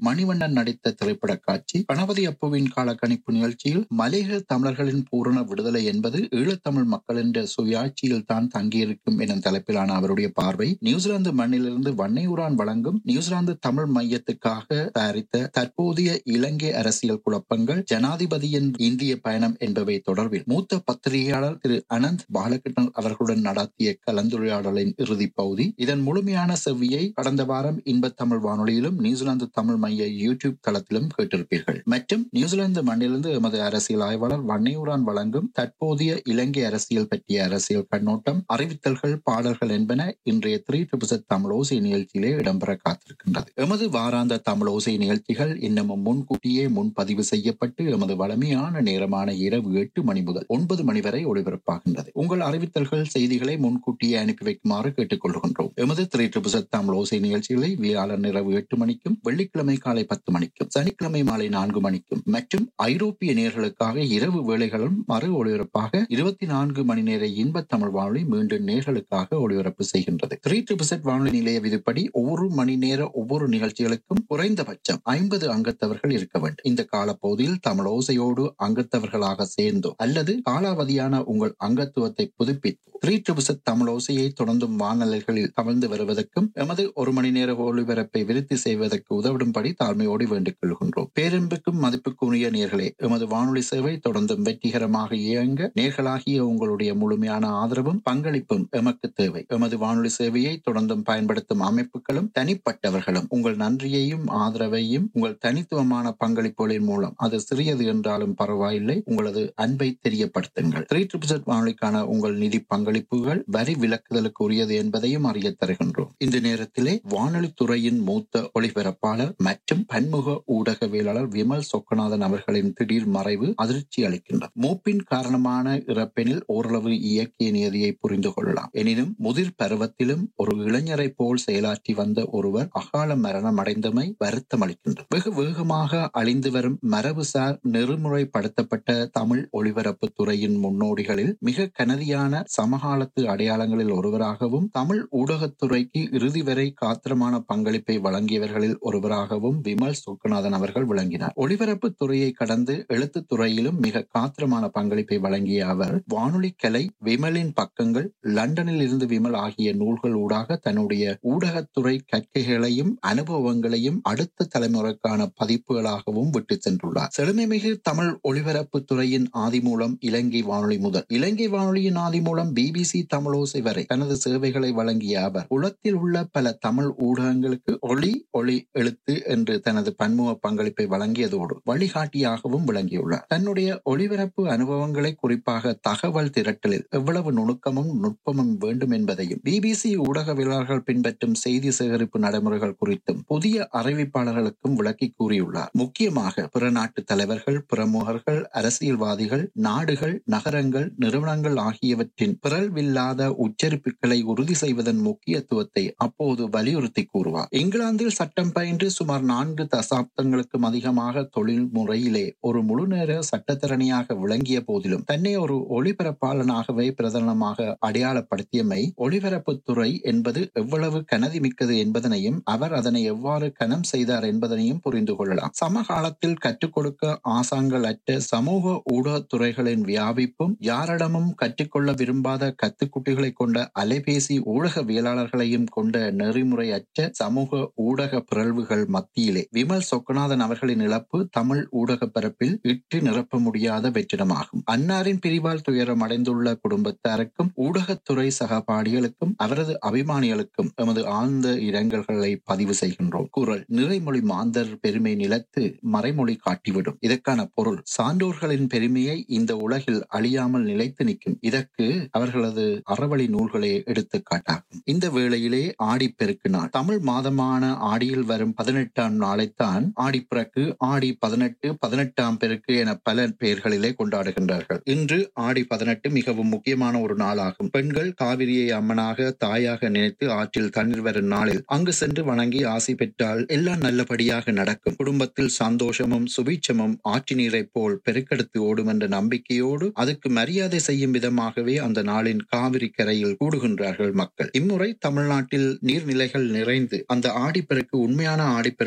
மணிவண்ணன் நடித்த திரைப்பட காட்சி கணபதி அப்புவின் கால கணிப்பு நிகழ்ச்சியில் மலையக தமிழர்களின் பூரண விடுதலை என்பது ஈழத்தமிழ் மக்களின் சுயாட்சியில் தான் தங்கியிருக்கும் எனும் தலைப்பிலான அவருடைய பார்வை நியூசிலாந்து மண்ணிலிருந்து வன்னையூரான் வழங்கும் நியூசிலாந்து தமிழ் மையத்துக்காக தயாரித்த தற்போதைய இலங்கை அரசியல் குழப்பங்கள் ஜனாதிபதியின் இந்திய பயணம் என்பவை தொடர்பில் மூத்த பத்திரிகையாளர் திரு அனந்த் பாலகிருஷ்ணன் அவர்களுடன் நடத்திய கலந்துரையாடலின் இறுதி பகுதி இதன் முழுமையான செவ்வியை கடந்த வாரம் இன்ப தமிழ் வானொலியிலும் நியூசிலாந்து தமிழ் மைய யூடியூப் தளத்திலும் கேட்டிருப்பீர்கள் மற்றும் நியூசிலாந்து மண்ணிலிருந்து எமது அரசியல் ஆய்வாளர் வன்னையூரான் வழங்கும் தற்போதைய இலங்கை அரசியல் பற்றிய அரசியல் கண்ணோட்டம் அறிவித்தல்கள் பாடல்கள் என்பன இன்றைய த்ரீ ட்ரிபிள் தமிழ் ஓசை நிகழ்ச்சியிலே இடம்பெற காத்திருக்கின்றது எமது வாராந்த தமிழ் ஓசை நிகழ்ச்சிகள் இன்னமும் முன்கூட்டியே முன்பதிவு செய்யப்பட்டு எமது வளமையான நேரமான இரவு எட்டு மணி முதல் ஒன்பது மணி வரை ஒளிபரப்பாகின்றது உங்கள் அறிவித்தல்கள் செய்திகளை முன்கூட்டியே அனுப்பி வைக்குமாறு கேட்டுக்கொள்கின்றோம் எமது த்ரீ ட்ரிபிள் தமிழ் ஓசை நிகழ்ச்சிகளை வியாழன் இரவு எட்டு மணிக்கும் வெள்ளிக்கிழமை காலை பத்து மணிக்கும் சனிக்கிழமை மாலை நான்கு மணிக்கும் மற்றும் ஐரோப்பிய நேர்களுக்காக இரவு வேளைகளும் மறு ஒளிபரப்பாக இருபத்தி நான்கு மணி நேர இன்ப தமிழ் வானொலி மீண்டும் நேர்களுக்காக ஒளிபரப்பு செய்கின்றது த்ரீ ட்ரிபிள் வானொலி நிலைய விதிப்படி ஒவ்வொரு மணி நேர ஒவ்வொரு நிகழ்ச்சிகளுக்கும் குறைந்தபட்சம் ஐம்பது அங்கத்தவர்கள் இருக்க வேண்டும் இந்த காலப்பகுதியில் தமிழ் ஓசையோடு அங்கத்தவர்களாக சேர்ந்தோ அல்லது காலாவதியான உங்கள் அங்கத்துவத்தை புதுப்பித்து த்ரீ ட்ரிபிள் தமிழ் ஓசையை தொடர்ந்தும் வானொலிகளில் கவர்ந்து வருவதற்கும் எமது ஒரு மணி நேர ஒளிபரப்பை விருத்தி செய்வதற்கு உதவிடும்படி தாழ்மையோடு வேண்டிக் கொள்கின்றோம் பேரன்புக்கும் மதிப்புக்குரிய நேர்களே எமது வானொலி சேவை தொடர்ந்தும் வெற்றிகரமாக இயங்க நேர்களாகிய உங்களுடைய முழுமையான ஆதரவும் பங்களிப்பும் எமக்கு தேவை எமது வானொலி சேவையை தொடர்ந்தும் பயன்படுத்தும் அமைப்புகளும் தனிப்பட்டவர்களும் உங்கள் நன்றியையும் ஆதரவையும் உங்கள் தனித்துவமான பங்களிப்புகளின் மூலம் அது சிறியது என்றாலும் பரவாயில்லை உங்களது அன்பை தெரியப்படுத்துங்கள் த்ரீ ட்ரிபிள் வானொலிக்கான உங்கள் நிதி பங்களிப்புகள் வரி விலக்குதலுக்கு உரியது என்பதையும் அறிய தருகின்றோம் இந்த நேரத்திலே வானொலி துறையின் மூத்த ஒளிபரப்பாளர் மற்றும் பன்முக ஊடகவியலாளர் விமல் சொக்கநாதன் அவர்களின் திடீர் மறைவு அதிர்ச்சி அளிக்கின்றது மூப்பின் காரணமான இறப்பெனில் ஓரளவு இயக்கிய நியதியை புரிந்து கொள்ளலாம் எனினும் முதிர் பருவத்திலும் ஒரு இளைஞரை போல் செயலாற்றி வந்த ஒருவர் அகால மரணம் அடைந்தமை வருத்தம் அளிக்கின்றது வெகு வேகமாக அழிந்து வரும் மரபுசார் நெறிமுறைப்படுத்தப்பட்ட தமிழ் ஒளிபரப்பு துறையின் முன்னோடிகளில் மிக கனதியான சமகாலத்து அடையாளங்களில் ஒருவராகவும் தமிழ் ஊடகத்துறைக்கு இறுதி வரை காத்திரமான பங்களிப்பை வழங்கியவர்களில் ஒருவராகவும் விமல் சொக்கநாதன் அவர்கள் விளங்கினார் ஒளிபரப்பு துறையை கடந்து எழுத்து துறையிலும் மிக காத்திரமான பங்களிப்பை வழங்கிய அவர் வானொலி கலை விமலின் பக்கங்கள் லண்டனில் இருந்து விமல் ஆகிய நூல்கள் ஊடாக தன்னுடைய ஊடகத்துறை கற்கைகளையும் அனுபவங்களையும் அடுத்த தலைமுறைக்கான பதிப்புகளாகவும் விட்டு சென்றுள்ளார் செழுமைமிகு தமிழ் ஒளிபரப்பு துறையின் ஆதி மூலம் இலங்கை வானொலி முதல் இலங்கை வானொலியின் ஆதி மூலம் பிபிசி தமிழோசை வரை தனது சேவைகளை வழங்கிய அவர் உலகத்தில் உள்ள பல தமிழ் ஊடகங்களுக்கு ஒளி ஒளி எழுத்து என்று தனது பன்முக பங்களிப்பை வழங்கியதோடு வழிகாட்டியாகவும் விளங்கியுள்ளார் தன்னுடைய ஒளிபரப்பு அனுபவங்களை குறிப்பாக தகவல் திரட்டலில் எவ்வளவு நுணுக்கமும் நுட்பமும் வேண்டும் என்பதையும் பிபிசி ஊடகவியலாளர்கள் பின்பற்றும் செய்தி சேகரிப்பு நடைமுறைகள் குறித்தும் புதிய அறிவிப்பாளர்களுக்கும் விளக்கி கூறியுள்ளார் முக்கியமாக பிற நாட்டு தலைவர்கள் பிரமுகர்கள் அரசியல்வாதிகள் நாடுகள் நகரங்கள் நிறுவனங்கள் ஆகியவற்றின் பிறழ்வில்லாத உச்சரிப்புகளை உறுதி செய்வதன் முக்கியத்துவத்தை அப்போது வலியுறுத்தி கூறுவார் இங்கிலாந்தில் சட்டம் பயின்று சுமார் நான்கு தசாப்தங்களுக்கும் அதிகமாக தொழில் முறையிலே ஒரு முழுநேர சட்டத்திறனியாக விளங்கிய போதிலும் தன்னை ஒரு ஒளிபரப்பாளனாகவே பிரதானமாக அடையாளப்படுத்தியமை ஒளிபரப்புத்துறை என்பது எவ்வளவு கனதி மிக்கது என்பதனையும் அவர் அதனை எவ்வாறு கனம் செய்தார் என்பதனையும் புரிந்து கொள்ளலாம் சமகாலத்தில் கற்றுக் கொடுக்க ஆசாங்கள் அற்ற சமூக ஊடகத்துறைகளின் வியாபிப்பும் யாரிடமும் கற்றுக்கொள்ள விரும்பாத கத்துக்குட்டிகளை கொண்ட அலைபேசி ஊடகவியலாளர்களையும் கொண்ட நெறிமுறை அற்ற சமூக ஊடக பிறழ்வுகள் மத்தியிலே விமல் சொக்கநாதன் அவர்களின் இழப்பு தமிழ் ஊடக பரப்பில் இட்டு நிரப்ப முடியாத வெற்றிடமாகும் அன்னாரின் பிரிவால் துயரம் அடைந்துள்ள குடும்பத்தாருக்கும் ஊடகத்துறை சகபாடிகளுக்கும் அவரது அபிமானிகளுக்கும் எமது ஆழ்ந்த இரங்கல்களை பதிவு செய்கின்றோம் குரல் நிறைமொழி மாந்தர் பெருமை நிலத்து மறைமொழி காட்டிவிடும் இதற்கான பொருள் சான்றோர்களின் பெருமையை இந்த உலகில் அழியாமல் நிலைத்து நிற்கும் இதற்கு அவர்களது அறவழி நூல்களே எடுத்துக்காட்டாகும் இந்த வேளையிலே ஆடிப்பெருக்கு நாள் தமிழ் மாதமான ஆடியில் வரும் பதினெட்டாம் நாளைத்தான் ஆடிப்பிறக்கு ஆடி பதினெட்டு பதினெட்டாம் பெருக்கு என பல பெயர்களிலே கொண்டாடுகின்றார்கள் இன்று ஆடி பதினெட்டு மிகவும் முக்கியமான ஒரு நாளாகும் பெண்கள் காவிரியை அம்மனாக தாயாக நினைத்து ஆற்றில் தண்ணீர் வரும் நாளில் அங்கு சென்று வணங்கி ஆசை பெற்றால் எல்லாம் நல்லபடியாக நடக்கும் குடும்பத்தில் சந்தோஷமும் சுபீட்சமும் ஆற்றி நீரை போல் பெருக்கெடுத்து ஓடும் என்ற நம்பிக்கையோடு அதுக்கு மரியாதை செய்யும் விதமாகவே அந்த நாளின் காவிரி கரையில் கூடுகின்றார்கள் மக்கள் இம்முறை தமிழ்நாட்டில் நீர்நிலைகள் நிறைந்து அந்த ஆடிப்பெருக்கு உண்மையான ஆடிப்பெருக்கு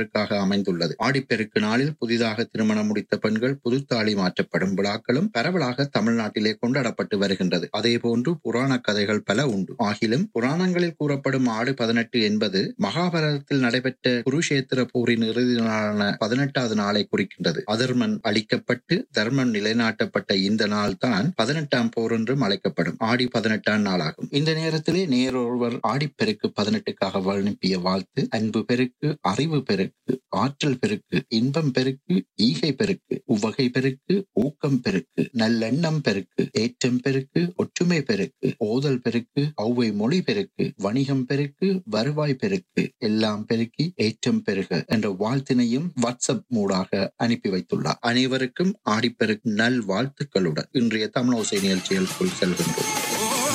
ஆடிப்பெருக்காக அமைந்துள்ளது ஆடிப்பெருக்கு நாளில் புதிதாக திருமணம் முடித்த பெண்கள் புதுத்தாளி மாற்றப்படும் விழாக்களும் பரவலாக தமிழ்நாட்டிலே கொண்டாடப்பட்டு வருகின்றது அதேபோன்று புராண கதைகள் பல உண்டு ஆகிலும் புராணங்களில் கூறப்படும் ஆடு பதினெட்டு என்பது மகாபாரதத்தில் நடைபெற்ற குருஷேத்திர போரின் இறுதி நாளான பதினெட்டாவது நாளை குறிக்கின்றது அதர்மன் அழிக்கப்பட்டு தர்மம் நிலைநாட்டப்பட்ட இந்த நாள் தான் பதினெட்டாம் போர் என்றும் அழைக்கப்படும் ஆடி பதினெட்டாம் நாளாகும் இந்த நேரத்திலே நேரொருவர் ஆடிப்பெருக்கு பதினெட்டுக்காக அனுப்பிய வாழ்த்து அன்பு பெருக்கு அறிவு பெருக்கு ஆற்றல் பெருக்கு இன்பம் பெருக்கு ஈகை பெருக்கு உவகை பெருக்கு ஊக்கம் பெருக்கு நல்லெண்ணம் பெருக்கு ஏற்றம் பெருக்கு ஒற்றுமை பெருக்கு ஓதல் பெருக்கு ஔவை மொழி பெருக்கு வணிகம் பெருக்கு வருவாய் பெருக்கு எல்லாம் பெருக்கி ஏற்றம் பெருக என்ற வாழ்த்தினையும் வாட்ஸ்அப் மூடாக அனுப்பி வைத்துள்ளார் அனைவருக்கும் ஆடிப்பெருக்கு நல் வாழ்த்துக்களுடன் இன்றைய தமிழோசை நிகழ்ச்சிகளுக்குள் செல்கின்றோம்